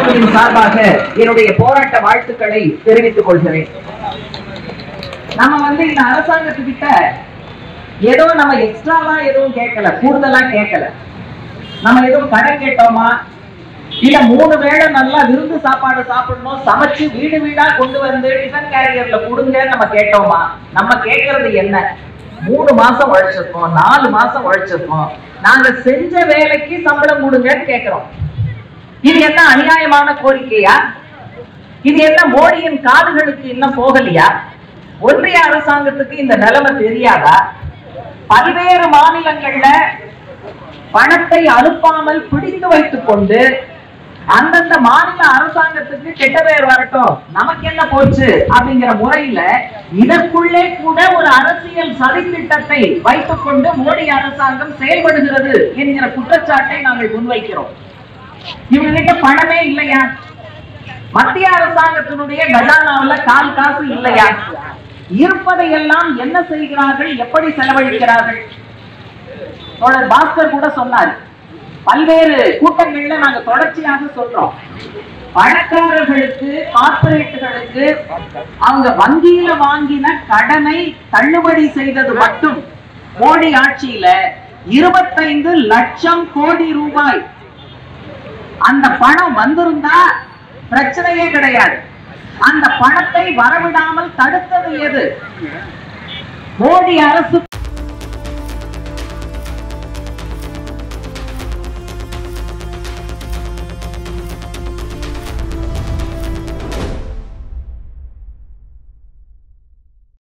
குழுவின் சார்பாக என்னுடைய போராட்ட வாழ்த்துக்களை தெரிவித்துக் கொள்கிறேன் நம்ம வந்து இந்த அரசாங்கத்துக்கிட்ட ஏதோ நம்ம எக்ஸ்ட்ராவா எதுவும் கேட்கல கூடுதலா கேட்கல நம்ம எதுவும் கடன் கேட்டோமா இல்ல மூணு வேளை நல்லா விருந்து சாப்பாடு சாப்பிடணும் சமைச்சு வீடு வீடா கொண்டு வந்து டிஃபன் கேரியர்ல கொடுங்க நம்ம கேட்டோமா நம்ம கேட்கறது என்ன மூணு மாசம் உழைச்சிருக்கோம் நாலு மாசம் உழைச்சிருக்கோம் நாங்க செஞ்ச வேலைக்கு சம்பளம் கொடுங்கன்னு கேட்கிறோம் இது என்ன அநியாயமான கோரிக்கையா இது என்ன மோடியின் காதுகளுக்கு இன்னும் போகலையா ஒன்றிய அரசாங்கத்துக்கு இந்த நிலைமை தெரியாதா பல்வேறு மாநிலங்கள்ல பணத்தை அனுப்பாமல் பிடித்து வைத்துக் கொண்டு அந்தந்த மாநில அரசாங்கத்துக்கு கெட்ட பேர் வரட்டும் நமக்கு என்ன போச்சு அப்படிங்கிற முறையில இதற்குள்ளே கூட ஒரு அரசியல் சதித்திட்டத்தை வைத்துக் கொண்டு மோடி அரசாங்கம் செயல்படுகிறது என்கிற குற்றச்சாட்டை நாங்கள் முன்வைக்கிறோம் இவங்க கிட்ட பணமே இல்லையா மத்திய அரசாங்கத்தினுடைய கஜானாவுல கால் காசு இல்லையா இருப்பதை எல்லாம் என்ன செய்கிறார்கள் எப்படி செலவழிக்கிறார்கள் தோழர் பாஸ்கர் கூட சொன்னார் பல்வேறு கூட்டங்கள்ல நாங்க தொடர்ச்சியாக சொல்றோம் பணக்காரர்களுக்கு கார்பரேட்டுகளுக்கு அவங்க வங்கியில வாங்கின கடனை தள்ளுபடி செய்தது மட்டும் மோடி ஆட்சியில இருபத்தைந்து லட்சம் கோடி ரூபாய் அந்த பணம் வந்திருந்தா பிரச்சனையே கிடையாது அந்த பணத்தை வரவிடாமல் தடுத்தது எது மோடி அரசு